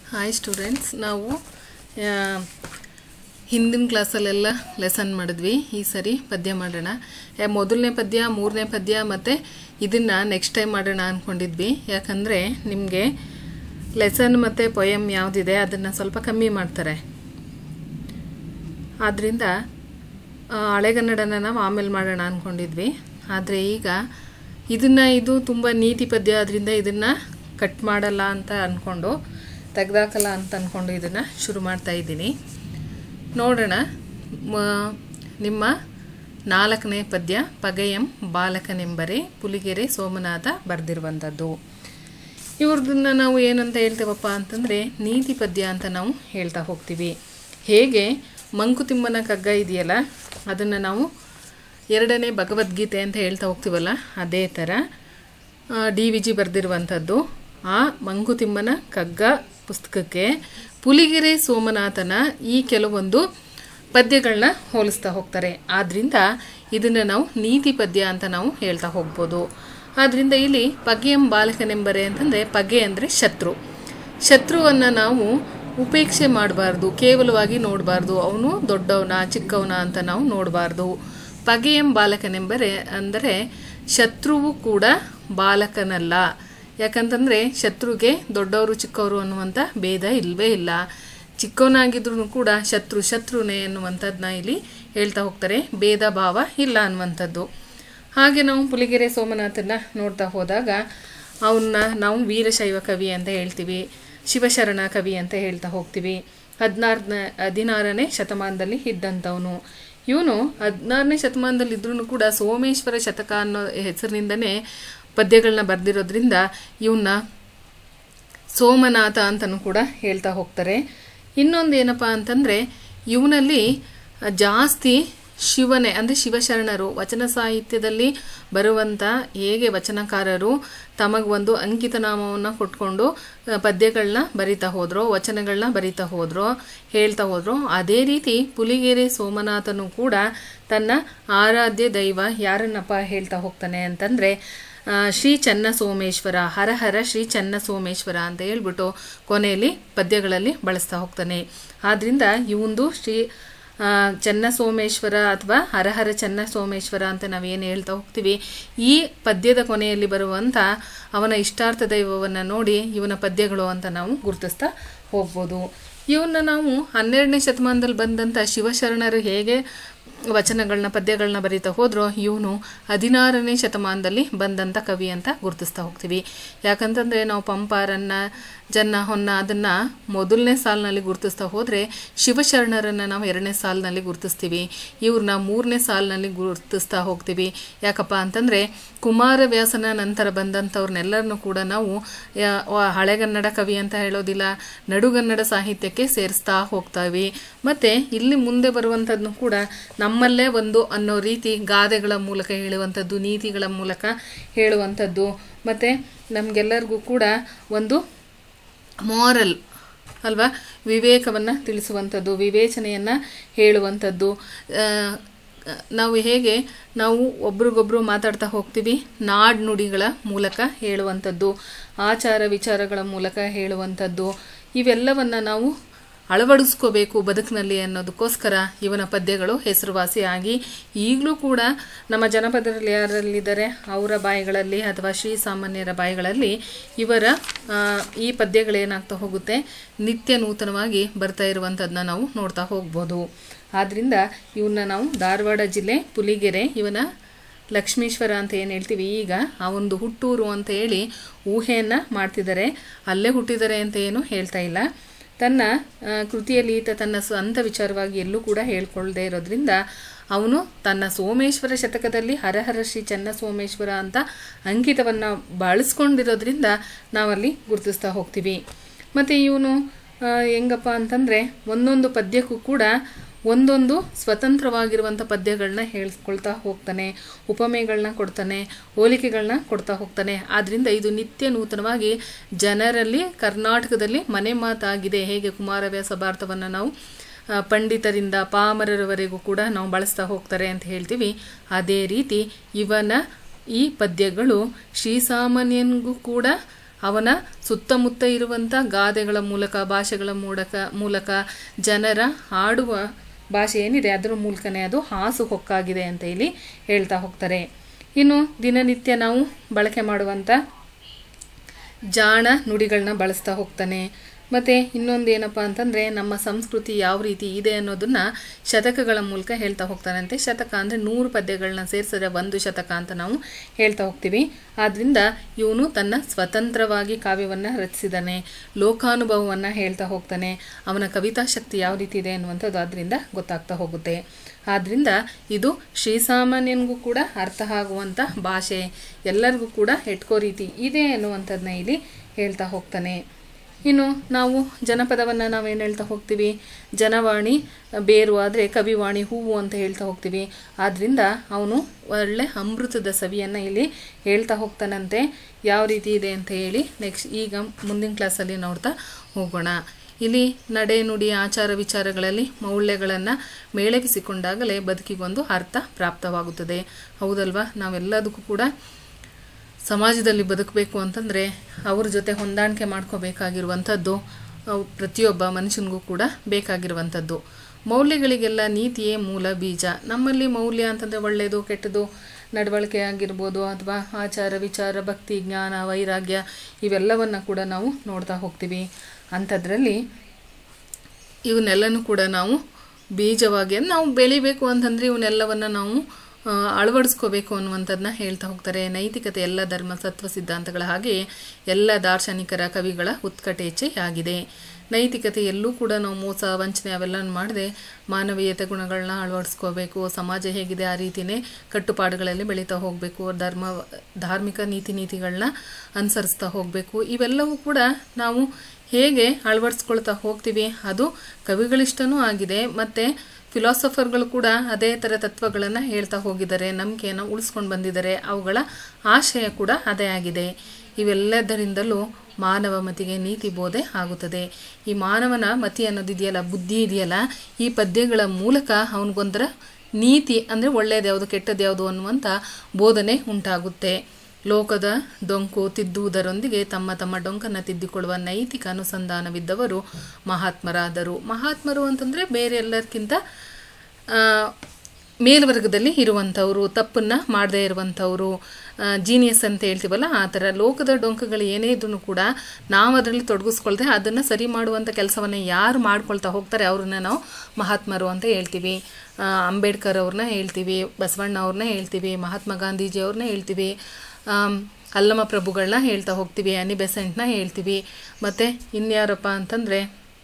hi students ನಾವು ಆ, ಹಿಂದಿನ ಕ್ಲಾಸಲ್ಲೆಲ್ಲ ಲೆಸನ್ ಮಾಡಿದ್ವಿ ಈ ಸರಿ ಪದ್ಯ ಮಾಡೋಣ ಯಾ- ಮೊದಲನೇ ಪದ್ಯ ಮೂರನೇ ಪದ್ಯ ಮತ್ತು ಇದನ್ನು ನೆಕ್ಸ್ಟ್ ಟೈಮ್ ಮಾಡೋಣ ಅಂದ್ಕೊಂಡಿದ್ವಿ ಯಾಕಂದರೆ ನಿಮಗೆ ಲೆಸನ್ ಮತ್ತು ಪೊಯಮ್ ಯಾವುದಿದೆ ಅದನ್ನು ಸ್ವಲ್ಪ ಕಮ್ಮಿ ಮಾಡ್ತಾರೆ ಆದ್ದರಿಂದ ಆ, ಹಳೆಗನ್ನಡನ ನಾವು ಆಮೇಲೆ ಮಾಡೋಣ ಅಂದ್ಕೊಂಡಿದ್ವಿ ಆದರೆ ಈಗ ಇದನ್ನು ಇದು ತುಂಬ ನೀತಿ ಪದ್ಯ ಆದ್ದರಿಂದ ಇದನ್ನು ಕಟ್ ಮಾಡಲ್ಲ ಅಂತ ಅಂದ್ಕೊಂಡು ತೆಗ್ದಾಕಲ್ಲ ಅಂತ ಅಂದ್ಕೊಂಡು ಇದನ್ನು ಶುರು ಮಾಡ್ತಾ ಇದ್ದೀನಿ ನೋಡೋಣ ಮ- ನಿಮ್ಮ ನಾಲ್ಕನೇ ಪದ್ಯ ಪಗೆಯಂ ಬಾಲಕನೆಂಬರೆ ಪುಲಿಗೆರೆ ಸೋಮನಾಥ ಬರೆದಿರುವಂಥದ್ದು ಇವ್ರದನ್ನ ನಾವು ಏನಂತ ಹೇಳ್ತೇವಪ್ಪ ಅಂತಂದರೆ ನೀತಿ ಪದ್ಯ ಅಂತ ನಾವು ಹೇಳ್ತಾ ಹೋಗ್ತೀವಿ ಹೇಗೆ ಮಂಕುತಿಮ್ಮನ ಕಗ್ಗ ಇದೆಯಲ್ಲ ಅದನ್ನು ನಾವು ಎರಡನೇ ಭಗವದ್ಗೀತೆ ಅಂತ ಹೇಳ್ತಾ ಹೋಗ್ತೀವಲ್ಲ ಅದೇ ಥರ ಡಿ ವಿ ಜಿ ಬರೆದಿರುವಂಥದ್ದು ಆ ಮಂಕುತಿಮ್ಮನ ಕಗ್ಗ ಪುಸ್ತಕಕ್ಕೆ ಪುಲಿಗೆರೆ ಸೋಮನಾಥನ ಈ ಕೆಲವೊಂದು ಪದ್ಯಗಳನ್ನ ಹೋಲಿಸ್ತಾ ಹೋಗ್ತಾರೆ ಆದ್ದರಿಂದ ಇದನ್ನು ನಾವು ನೀತಿ ಪದ್ಯ ಅಂತ ನಾವು ಹೇಳ್ತಾ ಹೋಗ್ಬೋದು ಆದ್ದರಿಂದ ಇಲ್ಲಿ ಪಗೆಯಂ ಬಾಲಕನೆಂಬರೆ ಅಂತಂದರೆ ಪಗೆ ಅಂದರೆ ಶತ್ರು ಶತ್ರುವನ್ನು ನಾವು ಉಪೇಕ್ಷೆ ಮಾಡಬಾರ್ದು ಕೇವಲವಾಗಿ ನೋಡಬಾರ್ದು ಅವನು ದೊಡ್ಡವನ ಚಿಕ್ಕವನ ಅಂತ ನಾವು ನೋಡಬಾರ್ದು ಪಗೆಯಂ ಬಾಲಕನೆಂಬರೆ ಅಂದರೆ ಶತ್ರುವು ಕೂಡ ಬಾಲಕನಲ್ಲ ಯಾಕಂತಂದರೆ ಶತ್ರುಗೆ ದೊಡ್ಡವರು ಚಿಕ್ಕವರು ಅನ್ನುವಂಥ ಭೇದ ಇಲ್ಲವೇ ಇಲ್ಲ ಚಿಕ್ಕವನಾಗಿದ್ರೂ ಕೂಡ ಶತ್ರು ಶತ್ರುನೇ ಅನ್ನುವಂಥದ್ದನ್ನ ಇಲ್ಲಿ ಹೇಳ್ತಾ ಹೋಗ್ತಾರೆ ಭೇದ ಭಾವ ಇಲ್ಲ ಅನ್ನುವಂಥದ್ದು ಹಾಗೆ ನಾವು ಪುಲಿಗೆರೆ ಸೋಮನಾಥನ ನೋಡ್ತಾ ಹೋದಾಗ ಅವನ್ನ ನಾವು ವೀರಶೈವ ಕವಿ ಅಂತ ಹೇಳ್ತೀವಿ ಶಿವಶರಣ ಕವಿ ಅಂತ ಹೇಳ್ತಾ ಹೋಗ್ತೀವಿ ಹದಿನಾರನೇ ಹದಿನಾರನೇ ಶತಮಾನದಲ್ಲಿ ಇದ್ದಂಥವನು ಇವನು ಹದಿನಾರನೇ ಶತಮಾನದಲ್ಲಿ ಇದ್ರೂ ಕೂಡ ಸೋಮೇಶ್ವರ ಶತಕ ಅನ್ನೋ ಹೆಸರಿನಿಂದನೇ ಪದ್ಯಗಳನ್ನ ಬರೆದಿರೋದ್ರಿಂದ ಇವನ್ನ ಸೋಮನಾಥ ಅಂತಲೂ ಕೂಡ ಹೇಳ್ತಾ ಹೋಗ್ತಾರೆ ಇನ್ನೊಂದು ಏನಪ್ಪ ಅಂತಂದರೆ ಇವನಲ್ಲಿ ಜಾಸ್ತಿ ಶಿವನೇ ಅಂದರೆ ಶಿವಶರಣರು ವಚನ ಸಾಹಿತ್ಯದಲ್ಲಿ ಬರುವಂಥ ಹೇಗೆ ವಚನಕಾರರು ತಮಗೆ ಒಂದು ಅಂಕಿತ ನಾಮವನ್ನು ಕೊಟ್ಕೊಂಡು ಆ, ಪದ್ಯಗಳನ್ನ ಬರಿತಾ ಹೋದ್ರೋ ವಚನಗಳನ್ನ ಬರಿತಾ ಹೋದ್ರೋ ಹೇಳ್ತಾ ಹೋದ್ರೋ ಅದೇ ರೀತಿ ಪುಲಿಗೆರೆ ಸೋಮನಾಥನು ಕೂಡ ತನ್ನ ಆರಾಧ್ಯ ದೈವ ಯಾರನ್ನಪ್ಪ ಹೇಳ್ತಾ ಹೋಗ್ತಾನೆ ಅಂತಂದರೆ ಆ, ಶ್ರೀ ಚನ್ನ ಸೋಮೇಶ್ವರ ಹರ ಹರ ಶ್ರೀ ಚನ್ನ ಸೋಮೇಶ್ವರ ಅಂತ ಹೇಳ್ಬಿಟ್ಟು ಕೊನೆಯಲ್ಲಿ ಪದ್ಯಗಳಲ್ಲಿ ಬಳಸ್ತಾ ಹೋಗ್ತಾನೆ ಆದ್ರಿಂದ ಇವಂದು ಶ್ರೀ ಆ, ಚನ್ನ ಸೋಮೇಶ್ವರ ಅಥವಾ ಹರಹರ ಚನ್ನ ಸೋಮೇಶ್ವರ ಅಂತ ನಾವೇನು ಹೇಳ್ತಾ ಹೋಗ್ತೀವಿ ಈ ಪದ್ಯದ ಕೊನೆಯಲ್ಲಿ ಬರುವಂಥ ಅವನ ಇಷ್ಟಾರ್ಥ ದೈವವನ್ನು ನೋಡಿ ಇವನ ಪದ್ಯಗಳು ಅಂತ ನಾವು ಗುರುತಿಸ್ತಾ ಹೋಗ್ಬೋದು ಇವನ್ನ ನಾವು ಹನ್ನೆರಡನೇ ಶತಮಾನದಲ್ಲಿ ಬಂದಂಥ ಶಿವಶರಣರು ಹೇಗೆ ವಚನಗಳನ್ನ ಪದ್ಯಗಳನ್ನ ಬರೀತಾ ಹೋದ್ರೋ ಇವನು ಹದಿನಾರನೇ ಶತಮಾನದಲ್ಲಿ ಬಂದಂಥ ಕವಿ ಅಂತ ಗುರುತಿಸ್ತಾ ಹೋಗ್ತೀವಿ ಯಾಕಂತಂದರೆ ನಾವು ಪಂಪಾರನ್ನ ಜನ್ನ ಹೊನ್ನ ಅದನ್ನು ಮೊದಲನೇ ಸಾಲಿನಲ್ಲಿ ಗುರುತಿಸ್ತಾ ಹೋದರೆ ಶಿವಶರಣರನ್ನು ನಾವು ಎರಡನೇ ಸಾಲಿನಲ್ಲಿ ಗುರುತಿಸ್ತೀವಿ ಇವ್ರನ್ನ ಮೂರನೇ ಸಾಲಿನಲ್ಲಿ ಗುರುತಿಸ್ತಾ ಹೋಗ್ತೀವಿ ಯಾಕಪ್ಪ ಅಂತಂದರೆ ಕುಮಾರವ್ಯಾಸನ ನಂತರ ಬಂದಂಥವ್ರನ್ನೆಲ್ಲರನ್ನೂ ಕೂಡ ನಾವು ಯಾ- ವ- ಹಳೆಗನ್ನಡ ಕವಿ ಅಂತ ಹೇಳೋದಿಲ್ಲ ನಡುಗನ್ನಡ ಸಾಹಿತ್ಯಕ್ಕೆ ಸೇರಿಸ್ತಾ ಹೋಗ್ತಾವೆ ಮತ್ತು ಇಲ್ಲಿ ಮುಂದೆ ಬರುವಂಥದ್ದನ್ನು ಕೂಡ ನಮ್ಮಲ್ಲೇ ಒಂದು ಅನ್ನೋ ರೀತಿ ಗಾದೆಗಳ ಮೂಲಕ ಹೇಳುವಂಥದ್ದು ನೀತಿಗಳ ಮೂಲಕ ಹೇಳುವಂಥದ್ದು ಮತ್ತು ನಮಗೆಲ್ಲರಿಗೂ ಕೂಡ ಒಂದು ಮಾರಲ್ ಅಲ್ವಾ ವಿವೇಕವನ್ನು ತಿಳಿಸುವಂಥದ್ದು ವಿವೇಚನೆಯನ್ನು ಹೇಳುವಂಥದ್ದು ಆ, ನಾವು ಹೇಗೆ ನಾವು ಒಬ್ರಿಗೊಬ್ರು ಮಾತಾಡ್ತಾ ಹೋಗ್ತೀವಿ ನಾಡ್ ನುಡಿಗಳ ಮೂಲಕ ಹೇಳುವಂಥದ್ದು ಆಚಾರ ವಿಚಾರಗಳ ಮೂಲಕ ಹೇಳುವಂಥದ್ದು ಇವೆಲ್ಲವನ್ನು ನಾವು ಅಳವಡಿಸ್ಕೋಬೇಕು ಬದುಕಿನಲ್ಲಿ ಅನ್ನೋದಕ್ಕೋಸ್ಕರ ಇವನ ಪದ್ಯಗಳು ಹೆಸರುವಾಸಿ ಆಗಿ ಈಗಲೂ ಕೂಡ ನಮ್ಮ ಜನಪದರಲ್ಲಿ ಯಾರಲ್ಲಿದ್ದಾರೆ ಅವರ ಬಾಯಿಗಳಲ್ಲಿ ಅಥವಾ ಶ್ರೀಸಾಮಾನ್ಯರ ಬಾಯಿಗಳಲ್ಲಿ ಇವರ ಆ, ಈ ಪದ್ಯಗಳೇನಾಗ್ತಾ ಹೋಗುತ್ತೆ ನಿತ್ಯ ನೂತನವಾಗಿ ಬರ್ತಾ ಇರುವಂಥದ್ದನ್ನ ನಾವು ನೋಡ್ತಾ ಹೋಗ್ಬೋದು ಆದ್ದರಿಂದ ಇವನ್ನ ನಾವು ಧಾರವಾಡ ಜಿಲ್ಲೆ ಪುಲಿಗೆರೆ ಇವನ ಲಕ್ಷ್ಮೀಶ್ವರ ಅಂತ ಏನು ಹೇಳ್ತೀವಿ ಈಗ ಆ ಒಂದು ಹುಟ್ಟೂರು ಅಂತ ಹೇಳಿ ಊಹೆಯನ್ನು ಮಾಡ್ತಿದ್ದಾರೆ ಅಲ್ಲೇ ಹುಟ್ಟಿದ್ದಾರೆ ಅಂತ ಏನು ಹೇಳ್ತಾ ಇಲ್ಲ ತನ್ನ ಆ, ಕೃತಿಯಲ್ಲಿ ಈತ ತನ್ನ ಸ್ವಂತ ವಿಚಾರವಾಗಿ ಎಲ್ಲೂ ಕೂಡ ಹೇಳ್ಕೊಳ್ಳದೆ ಇರೋದ್ರಿಂದ ಅವನು ತನ್ನ ಸೋಮೇಶ್ವರ ಶತಕದಲ್ಲಿ ಹರಹರ ಶ್ರೀ ಚನ್ನ ಸೋಮೇಶ್ವರ ಅಂತ ಅಂಕಿತವನ್ನು ಬಳಸ್ಕೊಂಡಿರೋದ್ರಿಂದ ನಾವಲ್ಲಿ ಗುರುತಿಸ್ತಾ ಹೋಗ್ತೀವಿ ಮತ್ತು ಇವನು ಹೆಂಗಪ್ಪ ಅಂತಂದರೆ ಒಂದೊಂದು ಪದ್ಯಕ್ಕೂ ಕೂಡ ಒಂದೊಂದು ಸ್ವತಂತ್ರವಾಗಿರುವಂಥ ಪದ್ಯಗಳನ್ನ ಹೇಳ್ಕೊಳ್ತಾ ಹೋಗ್ತಾನೆ ಉಪಮೆಗಳನ್ನ ಕೊಡ್ತಾನೆ ಹೋಲಿಕೆಗಳನ್ನ ಕೊಡ್ತಾ ಹೋಗ್ತಾನೆ ಆದ್ದರಿಂದ ಇದು ನಿತ್ಯ ನೂತನವಾಗಿ ಜನರಲ್ಲಿ ಕರ್ನಾಟಕದಲ್ಲಿ ಮನೆ ಮಾತಾಗಿದೆ ಹೇಗೆ ಕುಮಾರವ್ಯಾಸ ಭಾರತವನ್ನು ನಾವು ಆ, ಪಂಡಿತರಿಂದ ಪಾಮರರವರೆಗೂ ಕೂಡ ನಾವು ಬಳಸ್ತಾ ಹೋಗ್ತಾರೆ ಅಂತ ಹೇಳ್ತೀವಿ ಅದೇ ರೀತಿ ಇವನ ಈ ಪದ್ಯಗಳು ಶ್ರೀಸಾಮಾನ್ಯನಿಗೂ ಕೂಡ ಅವನ ಸುತ್ತಮುತ್ತ ಇರುವಂಥ ಗಾದೆಗಳ ಮೂಲಕ ಭಾಷೆಗಳ ಮೂಲಕ ಮೂಲಕ ಜನರ ಆಡುವ ಭಾಷೆ ಏನಿದೆ ಅದರ ಮೂಲಕನೇ ಅದು ಹಾಸು ಹೊಕ್ಕಾಗಿದೆ ಅಂತ ಇಲ್ಲಿ ಹೇಳ್ತಾ ಹೋಗ್ತಾರೆ ಇನ್ನು ದಿನನಿತ್ಯ ನಾವು ಬಳಕೆ ಮಾಡುವಂಥ ಜಾಣ ನುಡಿಗಳನ್ನ ಬಳಸ್ತಾ ಹೋಗ್ತಾನೆ ಮತ್ತು ಇನ್ನೊಂದು ಏನಪ್ಪ ಅಂತಂದರೆ ನಮ್ಮ ಸಂಸ್ಕೃತಿ ಯಾವ ರೀತಿ ಇದೆ ಅನ್ನೋದನ್ನು ಶತಕಗಳ ಮೂಲಕ ಹೇಳ್ತಾ ಹೋಗ್ತಾನಂತೆ ಶತಕ ಅಂದರೆ ನೂರು ಪದ್ಯಗಳನ್ನ ಸೇರಿಸಿದ್ರೆ ಒಂದು ಶತಕ ಅಂತ ನಾವು ಹೇಳ್ತಾ ಹೋಗ್ತೀವಿ ಆದ್ದರಿಂದ ಇವನು ತನ್ನ ಸ್ವತಂತ್ರವಾಗಿ ಕಾವ್ಯವನ್ನು ರಚಿಸಿದ್ದಾನೆ ಲೋಕಾನುಭವವನ್ನು ಹೇಳ್ತಾ ಹೋಗ್ತಾನೆ ಅವನ ಕವಿತಾ ಶಕ್ತಿ ಯಾವ ರೀತಿ ಇದೆ ಅನ್ನುವಂಥದ್ದು ಅದರಿಂದ ಗೊತ್ತಾಗ್ತಾ ಹೋಗುತ್ತೆ ಆದ್ದರಿಂದ ಇದು ಶ್ರೀಸಾಮಾನ್ಯನಿಗೂ ಕೂಡ ಅರ್ಥ ಆಗುವಂಥ ಭಾಷೆ ಎಲ್ಲರಿಗೂ ಕೂಡ ಎಟ್ಕೋ ರೀತಿ ಇದೆ ಅನ್ನುವಂಥದ್ದನ್ನ ಇಲ್ಲಿ ಹೇಳ್ತಾ ಹೋಗ್ತಾನೆ ಇನ್ನು ನಾವು ಜನಪದವನ್ನು ನಾವೇನು ಹೇಳ್ತಾ ಹೋಗ್ತೀವಿ ಜನವಾಣಿ ಬೇರು ಆದರೆ ಕವಿವಾಣಿ ಹೂವು ಅಂತ ಹೇಳ್ತಾ ಹೋಗ್ತೀವಿ ಆದ್ದರಿಂದ ಅವನು ಒಳ್ಳೆ ಅಮೃತದ ಸವಿಯನ್ನು ಇಲ್ಲಿ ಹೇಳ್ತಾ ಹೋಗ್ತಾನಂತೆ ಯಾವ ರೀತಿ ಇದೆ ಅಂತ ಹೇಳಿ ನೆಕ್ಸ್ಟ್ ಈಗ ಮುಂದಿನ ಕ್ಲಾಸಲ್ಲಿ ನೋಡ್ತಾ ಹೋಗೋಣ ಇಲ್ಲಿ ನಡೆ ನುಡಿ ಆಚಾರ ವಿಚಾರಗಳಲ್ಲಿ ಮೌಲ್ಯಗಳನ್ನು ಮೇಳಗಿಸಿಕೊಂಡಾಗಲೇ ಬದುಕಿಗೊಂದು ಅರ್ಥ ಪ್ರಾಪ್ತವಾಗುತ್ತದೆ ಹೌದಲ್ವಾ ನಾವೆಲ್ಲದಕ್ಕೂ ಕೂಡ ಸಮಾಜದಲ್ಲಿ ಬದುಕಬೇಕು ಅಂತಂದರೆ ಅವ್ರ ಜೊತೆ ಹೊಂದಾಣಿಕೆ ಮಾಡ್ಕೋಬೇಕಾಗಿರುವಂಥದ್ದು ಅವು ಪ್ರತಿಯೊಬ್ಬ ಮನುಷ್ಯನಿಗೂ ಕೂಡ ಬೇಕಾಗಿರುವಂಥದ್ದು ಮೌಲ್ಯಗಳಿಗೆಲ್ಲ ನೀತಿಯೇ ಮೂಲ ಬೀಜ ನಮ್ಮಲ್ಲಿ ಮೌಲ್ಯ ಅಂತಂದರೆ ಒಳ್ಳೆಯದು ಕೆಟ್ಟದು ನಡವಳಿಕೆ ಆಗಿರ್ಬೋದು ಅಥವಾ ಆಚಾರ ವಿಚಾರ ಭಕ್ತಿ ಜ್ಞಾನ ವೈರಾಗ್ಯ ಇವೆಲ್ಲವನ್ನು ಕೂಡ ನಾವು ನೋಡ್ತಾ ಹೋಗ್ತೀವಿ ಅಂಥದ್ರಲ್ಲಿ ಇವನ್ನೆಲ್ಲನೂ ಕೂಡ ನಾವು ಬೀಜವಾಗಿ ನಾವು ಬೆಳಿಬೇಕು ಅಂತಂದರೆ ಇವನ್ನೆಲ್ಲವನ್ನು ನಾವು ಆ, ಅಳವಡಿಸ್ಕೋಬೇಕು ಅನ್ನುವಂಥದ್ದನ್ನ ಹೇಳ್ತಾ ಹೋಗ್ತಾರೆ ನೈತಿಕತೆ ಎಲ್ಲ ಧರ್ಮ ಸತ್ವ ಸಿದ್ಧಾಂತಗಳ ಹಾಗೆಯೇ ಎಲ್ಲ ದಾರ್ಶನಿಕರ ಕವಿಗಳ ಉತ್ಕಟೇಚ್ಛೆಯಾಗಿದೆ ನೈತಿಕತೆ ಎಲ್ಲೂ ಕೂಡ ನಾವು ಮೋಸ ವಂಚನೆ ಅವೆಲ್ಲ ಮಾಡದೆ ಮಾನವೀಯತೆ ಗುಣಗಳನ್ನ ಅಳವಡಿಸ್ಕೋಬೇಕು ಸಮಾಜ ಹೇಗಿದೆ ಆ ರೀತಿಯೇ ಕಟ್ಟುಪಾಡುಗಳಲ್ಲಿ ಬೆಳೀತಾ ಹೋಗಬೇಕು ಧರ್ಮ ಧಾರ್ಮಿಕ ನೀತಿ ನೀತಿಗಳನ್ನ ಅನುಸರಿಸ್ತಾ ಹೋಗಬೇಕು ಇವೆಲ್ಲವೂ ಕೂಡ ನಾವು ಹೇಗೆ ಅಳವಡಿಸ್ಕೊಳ್ತಾ ಹೋಗ್ತೀವಿ ಅದು ಕವಿಗಳಿಷ್ಟನೂ ಆಗಿದೆ ಮತ್ತು ಫಿಲಾಸಫರ್ಗಳು ಕೂಡ ಅದೇ ಥರ ತತ್ವಗಳನ್ನು ಹೇಳ್ತಾ ಹೋಗಿದ್ದಾರೆ ನಂಬಿಕೆಯನ್ನು ಉಳಿಸ್ಕೊಂಡು ಬಂದಿದ್ದಾರೆ ಅವುಗಳ ಆಶಯ ಕೂಡ ಅದೇ ಆಗಿದೆ ಇವೆಲ್ಲದರಿಂದಲೂ ಮಾನವ ಮತಿಗೆ ನೀತಿ ಬೋಧೆ ಆಗುತ್ತದೆ ಈ ಮಾನವನ ಮತಿ ಅನ್ನೋದಿದೆಯಲ್ಲ ಬುದ್ಧಿ ಇದೆಯಲ್ಲ ಈ ಪದ್ಯಗಳ ಮೂಲಕ ಅವನಿಗೊಂಥರ ನೀತಿ ಅಂದರೆ ಒಳ್ಳೆಯದು ಯಾವುದು ಕೆಟ್ಟದ್ದು ಯಾವುದು ಅನ್ನುವಂಥ ಬೋಧನೆ ಉಂಟಾಗುತ್ತೆ ಲೋಕದ ಡೊಂಕು ತಿದ್ದುವುದರೊಂದಿಗೆ ತಮ್ಮ ತಮ್ಮ ಡೊಂಕನ್ನು ತಿದ್ದಿಕೊಳ್ಳುವ ನೈತಿಕ ಅನುಸಂಧಾನವಿದ್ದವರು ಮಹಾತ್ಮರಾದರು ಮಹಾತ್ಮರು ಅಂತಂದರೆ ಬೇರೆ ಎಲ್ಲರಿಗಿಂತ ಆ, ಮೇಲ್ವರ್ಗದಲ್ಲಿ ಇರುವಂಥವರು ತಪ್ಪನ್ನು ಮಾಡದೇ ಇರುವಂಥವರು ಜೀನಿಯಸ್ ಅಂತ ಹೇಳ್ತೀವಲ್ಲ ಆ ಥರ ಲೋಕದ ಡೊಂಕಗಳು ಏನೇ ಇದ್ರೂ ಕೂಡ ನಾವು ಅದರಲ್ಲಿ ತೊಡಗಿಸ್ಕೊಳ್ದೆ ಅದನ್ನು ಸರಿ ಮಾಡುವಂಥ ಕೆಲಸವನ್ನು ಯಾರು ಮಾಡ್ಕೊಳ್ತಾ ಹೋಗ್ತಾರೆ ಅವ್ರನ್ನ ನಾವು ಮಹಾತ್ಮರು ಅಂತ ಹೇಳ್ತೀವಿ ಆ, ಅಂಬೇಡ್ಕರ್ ಅವ್ರನ್ನ ಹೇಳ್ತೀವಿ ಬಸವಣ್ಣ ಅವ್ರನ್ನ ಹೇಳ್ತೀವಿ ಮಹಾತ್ಮ ಗಾಂಧೀಜಿ ಅವ್ರನ್ನ ಹೇಳ್ತೀವಿ ಆಮ್, ಅಲ್ಲಮ ಪ್ರಭುಗಳನ್ನ ಹೇಳ್ತಾ ಹೋಗ್ತೀವಿ ಅನಿ ಬೆಸೆಂಟ್ನ ಹೇಳ್ತೀವಿ ಮತ್ತು ಇನ್ಯಾರಪ್ಪ ಅಂತಂದರೆ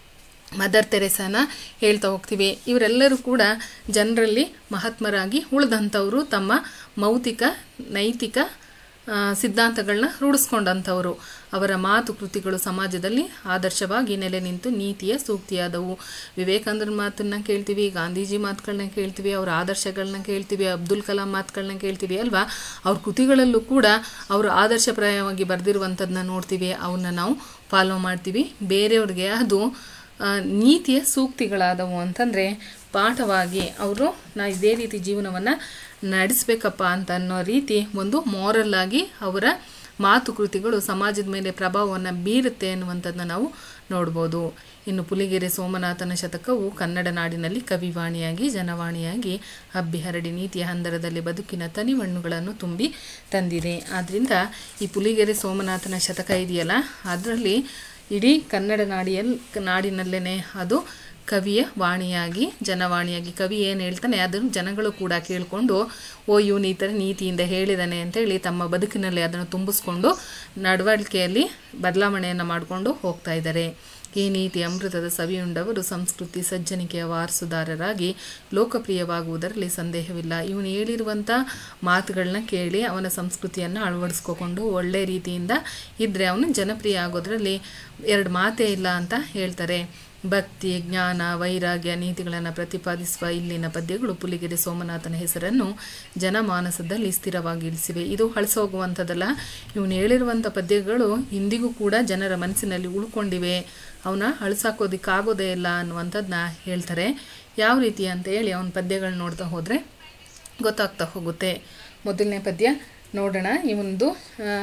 ಮದರ್ ತೆರೆಸಾನ ಹೇಳ್ತಾ ಹೋಗ್ತೀವಿ ಇವರೆಲ್ಲರೂ ಕೂಡ ಜನರಲ್ಲಿ ಮಹಾತ್ಮರಾಗಿ ಉಳಿದಂಥವರು ತಮ್ಮ ಮೌತಿಕ ನೈತಿಕ ಆ, ಸಿದ್ಧಾಂತಗಳನ್ನ ರೂಢಿಸ್ಕೊಂಡಂಥವರು ಅವರ ಮಾತು ಕೃತಿಗಳು ಸಮಾಜದಲ್ಲಿ ಆದರ್ಶವಾಗಿ ನೆಲೆ ನಿಂತು ನೀತಿಯ ಸೂಕ್ತಿಯಾದವು ವಿವೇಕಾನಂದರ ಮಾತನ್ನ ಕೇಳ್ತೀವಿ ಗಾಂಧೀಜಿ ಮಾತುಗಳನ್ನ ಕೇಳ್ತೀವಿ ಅವರ ಆದರ್ಶಗಳನ್ನ ಕೇಳ್ತೀವಿ ಅಬ್ದುಲ್ ಕಲಾಂ ಮಾತುಗಳನ್ನ ಕೇಳ್ತೀವಿ ಅಲ್ವಾ ಅವ್ರ ಕೃತಿಗಳಲ್ಲೂ ಕೂಡ ಅವರು ಆದರ್ಶಪ್ರಾಯವಾಗಿ ಬರೆದಿರುವಂಥದ್ದನ್ನ ನೋಡ್ತೀವಿ ಅವನ್ನ ನಾವು ಫಾಲೋ ಮಾಡ್ತೀವಿ ಬೇರೆಯವ್ರಿಗೆ ಅದು ಆ, ನೀತಿಯ ಸೂಕ್ತಿಗಳಾದವು ಅಂತಂದರೆ ಪಾಠವಾಗಿ ಅವರು ನಾ ಇದೇ ರೀತಿ ಜೀವನವನ್ನು ನಡೆಸಬೇಕಪ್ಪ ಅಂತ ಅನ್ನೋ ರೀತಿ ಒಂದು ಮಾರಲ್ ಆಗಿ ಅವರ ಮಾತುಕೃತಿಗಳು ಸಮಾಜದ ಮೇಲೆ ಪ್ರಭಾವವನ್ನು ಬೀರುತ್ತೆ ಅನ್ನುವಂಥದ್ದನ್ನ ನಾವು ನೋಡ್ಬೋದು ಇನ್ನು ಪುಲಿಗೆರೆ ಸೋಮನಾಥನ ಶತಕವು ಕನ್ನಡ ನಾಡಿನಲ್ಲಿ ಕವಿವಾಣಿಯಾಗಿ ಜನವಾಣಿಯಾಗಿ ಹಬ್ಬಿ ಹರಡಿ ನೀತಿಯ ಹಂದರದಲ್ಲಿ ಬದುಕಿನ ತನಿವಣ್ಣುಗಳನ್ನು ತುಂಬಿ ತಂದಿದೆ ಆದ್ದರಿಂದ ಈ ಪುಲಿಗೆರೆ ಸೋಮನಾಥನ ಶತಕ ಇದೆಯಲ್ಲ ಅದರಲ್ಲಿ ಇಡೀ ಕನ್ನಡ ನಾಡಿಯಲ್ಲಿ ನಾಡಿನಲ್ಲೇ ಅದು ಕವಿಯ ವಾಣಿಯಾಗಿ ಜನವಾಣಿಯಾಗಿ ಕವಿ ಏನು ಹೇಳ್ತಾನೆ ಅದನ್ನು ಜನಗಳು ಕೂಡ ಕೇಳಿಕೊಂಡು ಓ ಇವನು ಈ ಥರ ನೀತಿಯಿಂದ ಹೇಳಿದಾನೆ ಅಂತೇಳಿ ತಮ್ಮ ಬದುಕಿನಲ್ಲಿ ಅದನ್ನು ತುಂಬಿಸ್ಕೊಂಡು ನಡವಳಿಕೆಯಲ್ಲಿ ಬದಲಾವಣೆಯನ್ನು ಮಾಡಿಕೊಂಡು ಹೋಗ್ತಾ ಇದ್ದಾರೆ ಈ ನೀತಿ ಅಮೃತದ ಸವಿಯುಂಡವರು ಸಂಸ್ಕೃತಿ ಸಜ್ಜನಿಕೆಯ ವಾರಸುದಾರರಾಗಿ ಲೋಕಪ್ರಿಯವಾಗುವುದರಲ್ಲಿ ಸಂದೇಹವಿಲ್ಲ ಇವನು ಹೇಳಿರುವಂಥ ಮಾತುಗಳನ್ನ ಕೇಳಿ ಅವನ ಸಂಸ್ಕೃತಿಯನ್ನು ಅಳವಡಿಸ್ಕೊಂಡು ಒಳ್ಳೆ ರೀತಿಯಿಂದ ಇದ್ದರೆ ಅವನು ಜನಪ್ರಿಯ ಆಗೋದ್ರಲ್ಲಿ ಎರಡು ಮಾತೇ ಇಲ್ಲ ಅಂತ ಹೇಳ್ತಾರೆ ಭಕ್ತಿ ಜ್ಞಾನ ವೈರಾಗ್ಯ ನೀತಿಗಳನ್ನು ಪ್ರತಿಪಾದಿಸುವ ಇಲ್ಲಿನ ಪದ್ಯಗಳು ಪುಲಿಗೆರೆ ಸೋಮನಾಥನ ಹೆಸರನ್ನು ಜನಮಾನಸದಲ್ಲಿ ಸ್ಥಿರವಾಗಿ ಇಳಿಸಿವೆ ಇದು ಹಳಸೋಗುವಂಥದ್ದಲ್ಲ ಇವನು ಹೇಳಿರುವಂಥ ಪದ್ಯಗಳು ಇಂದಿಗೂ ಕೂಡ ಜನರ ಮನಸ್ಸಿನಲ್ಲಿ ಉಳ್ಕೊಂಡಿವೆ ಅವನ್ನ ಅಳಿಸಾಕೋದಕ್ಕಾಗೋದೇ ಇಲ್ಲ ಅನ್ನುವಂಥದ್ದನ್ನ ಹೇಳ್ತಾರೆ ಯಾವ ರೀತಿ ಅಂತ ಹೇಳಿ ಅವನ ಪದ್ಯಗಳು ನೋಡ್ತಾ ಹೋದರೆ ಗೊತ್ತಾಗ್ತಾ ಹೋಗುತ್ತೆ ಮೊದಲನೇ ಪದ್ಯ ನೋಡೋಣ ಇವನದು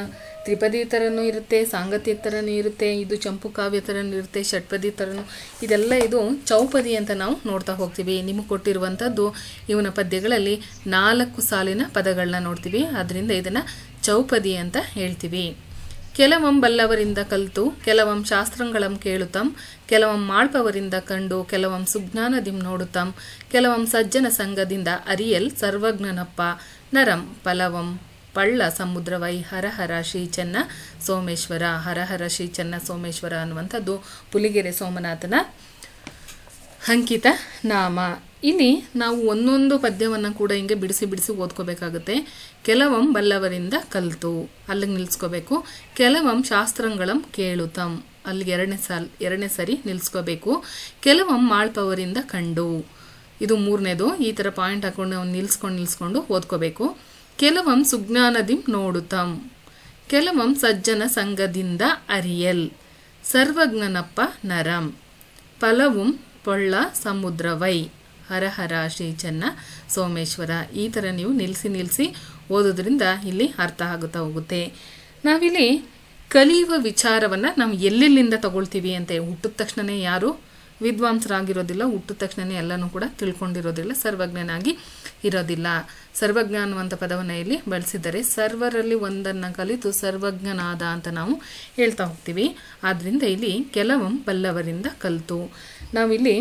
ತ್ರಿಪದಿ ಥರನೂ ಇರುತ್ತೆ ಸಾಂಗತ್ಯ ಥರನೂ ಇರುತ್ತೆ ಇದು ಚಂಪು ಕಾವ್ಯ ಥರನೂ ಇರುತ್ತೆ ಷಟ್ಪದಿ ಥರನೂ ಇದೆಲ್ಲ ಇದು ಚೌಪದಿ ಅಂತ ನಾವು ನೋಡ್ತಾ ಹೋಗ್ತೀವಿ ನಿಮಗೆ ಕೊಟ್ಟಿರುವಂಥದ್ದು ಇವನ ಪದ್ಯಗಳಲ್ಲಿ ನಾಲ್ಕು ಸಾಲಿನ ಪದಗಳನ್ನ ನೋಡ್ತೀವಿ ಅದರಿಂದ ಇದನ್ನು ಚೌಪದಿ ಅಂತ ಹೇಳ್ತೀವಿ ಕೆಲವಂ ಬಲ್ಲವರಿಂದ ಕಲಿತು ಕೆಲವಂ ಶಾಸ್ತ್ರಂಗಳಂ ಕೇಳುತ್ತಂ ಕೆಲವಂ ಮಾಳ್ಪವರಿಂದ ಕಂಡು ಕೆಲವಂ ಸುಜ್ಞಾನದಿಂ ನೋಡುತ್ತಂ ಕೆಲವಂ ಸಜ್ಜನ ಸಂಘದಿಂದ ಅರಿಯಲ್ ಸರ್ವಜ್ಞನಪ್ಪ ನರಂ ಫಲವಂ ಪಳ್ಳ ಸಮುದ್ರವೈ ಹರಹರ ಶ್ರೀ ಚೆನ್ನ ಸೋಮೇಶ್ವರ ಹರಹರ ಶ್ರೀ ಚೆನ್ನ ಸೋಮೇಶ್ವರ ಅನ್ನುವಂಥದ್ದು ಪುಲಿಗೆರೆ ಸೋಮನಾಥನ ಅಂಕಿತ ನಾಮ ಇಲ್ಲಿ ನಾವು ಒಂದೊಂದು ಪದ್ಯವನ್ನು ಕೂಡ ಹಿಂಗೆ ಬಿಡಿಸಿ ಬಿಡಿಸಿ ಓದ್ಕೋಬೇಕಾಗುತ್ತೆ ಕೆಲವಂ ಬಲ್ಲವರಿಂದ ಕಲಿತು ಅಲ್ಲಿಗೆ ನಿಲ್ಲಿಸ್ಕೋಬೇಕು ಕೆಲವಂ ಶಾಸ್ತ್ರಂಗಳಂ ಕೇಳುತ್ತಂ ಅಲ್ಲಿಗೆ ಎರಡನೇ ಸಾಲ್ ಎರಡನೇ ಸರಿ ನಿಲ್ಲಿಸ್ಕೋಬೇಕು ಕೆಲವಂ ಮಾಳ್ಪವರಿಂದ ಕಂಡು ಇದು ಮೂರನೇದು ಈ ಥರ ಪಾಯಿಂಟ್ ಹಾಕೊಂಡು ಅವ್ನು ನಿಲ್ಸ್ಕೊಂಡು ನಿಲ್ಸ್ಕೊಂಡು ಓದ್ಕೋಬೇಕು ಕೆಲವಂ ಸುಜ್ಞಾನದಿಂ ನೋಡುತ್ತಂ ಕೆಲವಂ ಸಜ್ಜನ ಸಂಘದಿಂದ ಅರಿಯಲ್ ಸರ್ವಜ್ಞನಪ್ಪ ನರಂ ಫಲವುಂ ಪೊಳ್ಳ ಸಮುದ್ರವೈ ಹರಹರ ಶ್ರೀ ಚೆನ್ನ ಸೋಮೇಶ್ವರ ಈ ಥರ ನೀವು ನಿಲ್ಲಿಸಿ ನಿಲ್ಲಿಸಿ ಓದೋದ್ರಿಂದ ಇಲ್ಲಿ ಅರ್ಥ ಆಗುತ್ತಾ ಹೋಗುತ್ತೆ ನಾವಿಲ್ಲಿ ಕಲಿಯುವ ವಿಚಾರವನ್ನು ನಾವು ಎಲ್ಲೆಲ್ಲಿಂದ ತಗೊಳ್ತೀವಿ ಅಂತ ಹುಟ್ಟಿದ ತಕ್ಷಣನೇ ಯಾರು ವಿದ್ವಾಂಸರಾಗಿರೋದಿಲ್ಲ ಹುಟ್ಟಿದ ತಕ್ಷಣನೇ ಎಲ್ಲನೂ ಕೂಡ ತಿಳ್ಕೊಂಡಿರೋದಿಲ್ಲ ಸರ್ವಜ್ಞನಾಗಿ ಇರೋದಿಲ್ಲ ಸರ್ವಜ್ಞ ಅನ್ನುವಂಥ ಪದವನ್ನು ಇಲ್ಲಿ ಬಳಸಿದ್ದಾರೆ ಸರ್ವರಲ್ಲಿ ಒಂದನ್ನು ಕಲಿತು ಸರ್ವಜ್ಞನಾದ ಅಂತ ನಾವು ಹೇಳ್ತಾ ಹೋಗ್ತೀವಿ ಆದ್ದರಿಂದ ಇಲ್ಲಿ ಕೆಲವಂ ಬಲ್ಲವರಿಂದ ಕಲಿತು ನಾವಿಲ್ಲಿ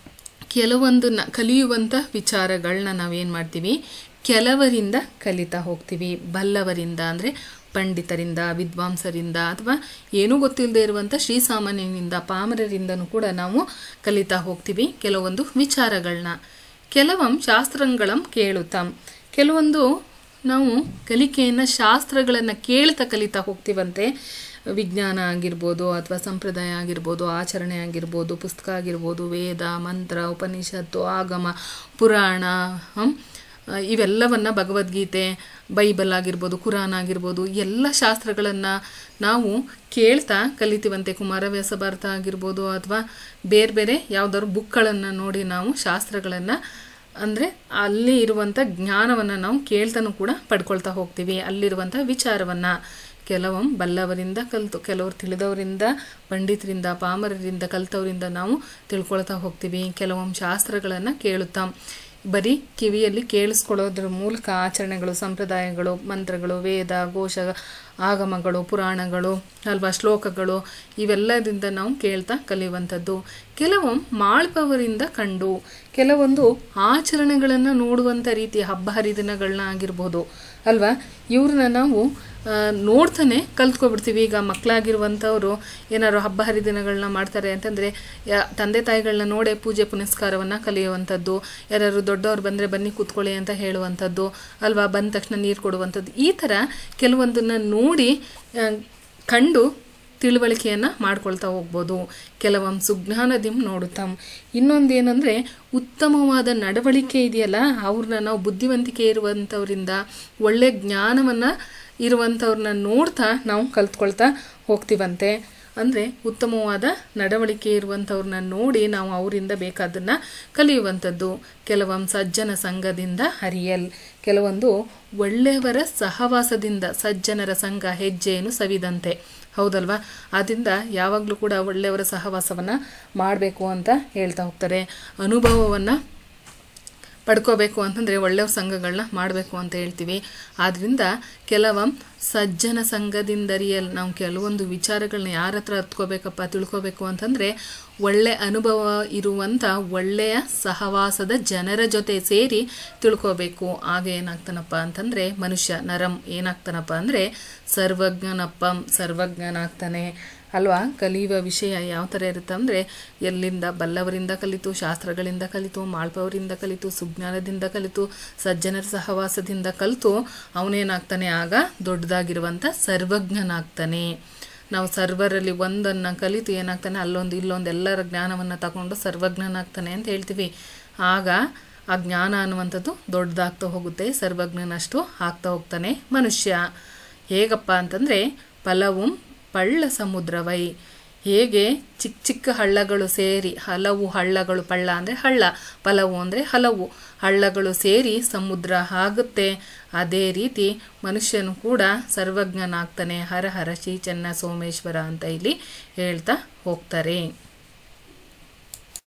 ಕೆಲವೊಂದನ್ನ ಕಲಿಯುವಂಥ ವಿಚಾರಗಳನ್ನ ನಾವೇನು ಮಾಡ್ತೀವಿ ಕೆಲವರಿಂದ ಕಲಿತಾ ಹೋಗ್ತೀವಿ ಬಲ್ಲವರಿಂದ ಅಂದರೆ ಪಂಡಿತರಿಂದ ವಿದ್ವಾಂಸರಿಂದ ಅಥವಾ ಏನೂ ಗೊತ್ತಿಲ್ಲದೆ ಇರುವಂಥ ಶ್ರೀಸಾಮಾನ್ಯನಿಂದ ಪಾಮರರಿಂದನೂ ಕೂಡ ನಾವು ಕಲಿತಾ ಹೋಗ್ತೀವಿ ಕೆಲವೊಂದು ವಿಚಾರಗಳನ್ನ ಕೆಲವಂ ಶಾಸ್ತ್ರಗಳಂ ಕೇಳುತ್ತಾಂ ಕೆಲವೊಂದು ನಾವು ಕಲಿಕೆಯನ್ನು ಶಾಸ್ತ್ರಗಳನ್ನು ಕೇಳ್ತಾ ಕಲಿತಾ ಹೋಗ್ತೀವಂತೆ ವಿಜ್ಞಾನ ಆಗಿರ್ಬೋದು ಅಥವಾ ಸಂಪ್ರದಾಯ ಆಗಿರ್ಬೋದು ಆಚರಣೆ ಆಗಿರ್ಬೋದು ಪುಸ್ತಕ ಆಗಿರ್ಬೋದು ವೇದ ಮಂತ್ರ ಉಪನಿಷತ್ತು ಆಗಮ ಪುರಾಣ ಹಂ, ಇವೆಲ್ಲವನ್ನು ಭಗವದ್ಗೀತೆ ಬೈಬಲ್ ಆಗಿರ್ಬೋದು ಕುರಾನ್ ಆಗಿರ್ಬೋದು ಎಲ್ಲ ಶಾಸ್ತ್ರಗಳನ್ನು ನಾವು ಕೇಳ್ತಾ ಕಲಿತೀವಂತೆ ಕುಮಾರವ್ಯಾಸ ಭಾರತ ಆಗಿರ್ಬೋದು ಅಥವಾ ಬೇರೆ ಬೇರೆ ಯಾವ್ದಾದ್ರು ಬುಕ್ಗಳನ್ನು ನೋಡಿ ನಾವು ಶಾಸ್ತ್ರಗಳನ್ನು ಅಂದರೆ ಅಲ್ಲಿ ಇರುವಂಥ ಜ್ಞಾನವನ್ನು ನಾವು ಕೇಳ್ತಾನೂ ಕೂಡ ಪಡ್ಕೊಳ್ತಾ ಹೋಗ್ತೀವಿ ಅಲ್ಲಿರುವಂಥ ವಿಚಾರವನ್ನು ಕೆಲವೊಂ ಬಲ್ಲವರಿಂದ ಕಲಿತು ಕೆಲವರು ತಿಳಿದವರಿಂದ ಪಂಡಿತರಿಂದ ಪಾಮರರಿಂದ ಕಲಿತವರಿಂದ ನಾವು ತಿಳ್ಕೊಳ್ತಾ ಹೋಗ್ತೀವಿ ಕೆಲವೊಮ್ಮೆ ಶಾಸ್ತ್ರಗಳನ್ನು ಕೇಳುತ್ತಾ ಬರೀ ಕಿವಿಯಲ್ಲಿ ಕೇಳಿಸ್ಕೊಳ್ಳೋದ್ರ ಮೂಲಕ ಆಚರಣೆಗಳು ಸಂಪ್ರದಾಯಗಳು ಮಂತ್ರಗಳು ವೇದ ಘೋಷ ಆಗಮಗಳು ಪುರಾಣಗಳು ಅಲ್ವಾ ಶ್ಲೋಕಗಳು ಇವೆಲ್ಲದಿಂದ ನಾವು ಕೇಳ್ತಾ ಕಲಿಯುವಂಥದ್ದು ಕೆಲವೊಮ್ಮೆ ಮಾಳ್ಪವರಿಂದ ಕಂಡು ಕೆಲವೊಂದು ಆಚರಣೆಗಳನ್ನು ನೋಡುವಂಥ ರೀತಿಯ ಹಬ್ಬ ಹರಿದಿನಗಳನ್ನ ಆಗಿರ್ಬೋದು ಅಲ್ವಾ ಇವ್ರನ್ನ ನಾವು ಆ, ನೋಡ್ತಾನೆ ಕಲ್ತ್ಕೊಬಿಡ್ತೀವಿ ಈಗ ಮಕ್ಕಳಾಗಿರುವಂಥವ್ರು ಏನಾದ್ರು ಹಬ್ಬ ಹರಿದಿನಗಳನ್ನ ಮಾಡ್ತಾರೆ ಅಂತಂದರೆ ತಂದೆ ತಾಯಿಗಳನ್ನ ನೋಡೇ ಪೂಜೆ ಪುನಸ್ಕಾರವನ್ನು ಕಲಿಯುವಂಥದ್ದು ಯಾರು ದೊಡ್ಡವ್ರು ಬಂದರೆ ಬನ್ನಿ ಕೂತ್ಕೊಳ್ಳಿ ಅಂತ ಹೇಳುವಂಥದ್ದು ಅಲ್ವಾ ಬಂದ ತಕ್ಷಣ ನೀರು ಕೊಡುವಂಥದ್ದು ಈ ಥರ ಕೆಲವೊಂದನ್ನು ನೋಡಿ ಆ, ಕಂಡು ತಿಳುವಳಿಕೆಯನ್ನು ಮಾಡ್ಕೊಳ್ತಾ ಹೋಗ್ಬೋದು ಕೆಲವೊಮ್ಮೆ ಸುಜ್ಞಾನದಿಂ ನೋಡುತ್ತಂ ಇನ್ನೊಂದು ಏನಂದರೆ ಉತ್ತಮವಾದ ನಡವಳಿಕೆ ಇದೆಯಲ್ಲ ಅವ್ರನ್ನ ನಾವು ಬುದ್ಧಿವಂತಿಕೆ ಇರುವಂಥವ್ರಿಂದ ಒಳ್ಳೆ ಜ್ಞಾನವನ್ನು ಇರುವಂಥವ್ರನ್ನ ನೋಡ್ತಾ ನಾವು ಕಲ್ತ್ಕೊಳ್ತಾ ಹೋಗ್ತೀವಂತೆ ಅಂದರೆ ಉತ್ತಮವಾದ ನಡವಳಿಕೆ ಇರುವಂಥವ್ರನ್ನ ನೋಡಿ ನಾವು ಅವರಿಂದ ಬೇಕಾದನ್ನು ಕಲಿಯುವಂಥದ್ದು ಕೆಲವೊಂದು ಸಜ್ಜನ ಸಂಘದಿಂದ ಹರಿಯಲ್ ಕೆಲವೊಂದು ಒಳ್ಳೆಯವರ ಸಹವಾಸದಿಂದ ಸಜ್ಜನರ ಸಂಘ ಹೆಜ್ಜೆಯನ್ನು ಸವಿದಂತೆ ಹೌದಲ್ವಾ ಆದ್ದರಿಂದ ಯಾವಾಗಲೂ ಕೂಡ ಒಳ್ಳೆಯವರ ಸಹವಾಸವನ್ನು ಮಾಡಬೇಕು ಅಂತ ಹೇಳ್ತಾ ಹೋಗ್ತಾರೆ ಅನುಭವವನ್ನು ಪಡ್ಕೋಬೇಕು ಅಂತಂದರೆ ಒಳ್ಳೆಯವ್ರ ಸಂಘಗಳನ್ನ ಮಾಡಬೇಕು ಅಂತ ಹೇಳ್ತೀವಿ ಆದ್ದರಿಂದ ಕೆಲವಂ ಸಜ್ಜನ ಸಂಘದಿಂದರಿಯಲ್ ನಾವು ಕೆಲವೊಂದು ವಿಚಾರಗಳನ್ನ ಯಾರ ಹತ್ರ ಹತ್ಕೋಬೇಕಪ್ಪ ತಿಳ್ಕೋಬೇಕು ಅಂತಂದರೆ ಒಳ್ಳೆ ಅನುಭವ ಇರುವಂಥ ಒಳ್ಳೆಯ ಸಹವಾಸದ ಜನರ ಜೊತೆ ಸೇರಿ ತಿಳ್ಕೋಬೇಕು ಆಗ ಏನಾಗ್ತಾನಪ್ಪ ಅಂತಂದರೆ ಮನುಷ್ಯ ನರಂ ಏನಾಗ್ತಾನಪ್ಪ ಅಂದರೆ ಸರ್ವಜ್ಞನಪ್ಪಂ ಸರ್ವಜ್ಞನಾಗ್ತಾನೆ ಅಲ್ವಾ ಕಲಿಯುವ ವಿಷಯ ಯಾವ ಥರ ಇರುತ್ತೆ ಅಂದರೆ ಎಲ್ಲಿಂದ ಬಲ್ಲವರಿಂದ ಕಲಿತು ಶಾಸ್ತ್ರಗಳಿಂದ ಕಲಿತು ಮಾಳ್ಪವರಿಂದ ಕಲಿತು ಸುಜ್ಞಾನದಿಂದ ಕಲಿತು ಸಜ್ಜನರ ಸಹವಾಸದಿಂದ ಕಲಿತು ಅವನೇನಾಗ್ತಾನೆ ಆಗ ದೊಡ್ಡದಾಗಿರುವಂಥ ಸರ್ವಜ್ಞನಾಗ್ತಾನೆ ನಾವು ಸರ್ವರಲ್ಲಿ ಒಂದನ್ನು ಕಲಿತು ಏನಾಗ್ತಾನೆ ಅಲ್ಲೊಂದು ಇಲ್ಲೊಂದು ಎಲ್ಲರ ಜ್ಞಾನವನ್ನು ತಗೊಂಡು ಸರ್ವಜ್ಞನಾಗ್ತಾನೆ ಅಂತ ಹೇಳ್ತೀವಿ ಆಗ ಆ ಜ್ಞಾನ ಅನ್ನುವಂಥದ್ದು ದೊಡ್ಡದಾಗ್ತಾ ಹೋಗುತ್ತೆ ಸರ್ವಜ್ಞನಷ್ಟು ಆಗ್ತಾ ಹೋಗ್ತಾನೆ ಮನುಷ್ಯ ಹೇಗಪ್ಪ ಅಂತಂದರೆ ಫಲವು ಪಳ್ಳ ಸಮುದ್ರವೈ ಹೇಗೆ ಚಿಕ್ಕ ಚಿಕ್ಕ ಹಳ್ಳಗಳು ಸೇರಿ ಹಲವು ಹಳ್ಳಗಳು ಪಳ್ಳ ಅಂದರೆ ಹಳ್ಳ ಫಲವು ಅಂದರೆ ಹಲವು ಹಳ್ಳಗಳು ಸೇರಿ ಸಮುದ್ರ ಆಗುತ್ತೆ ಅದೇ ರೀತಿ ಮನುಷ್ಯನು ಕೂಡ ಸರ್ವಜ್ಞನಾಗ್ತಾನೆ ಹರ ಹರ ಶ್ರೀ ಚೆನ್ನ ಸೋಮೇಶ್ವರ ಅಂತ ಇಲ್ಲಿ ಹೇಳ್ತಾ ಹೋಗ್ತಾರೆ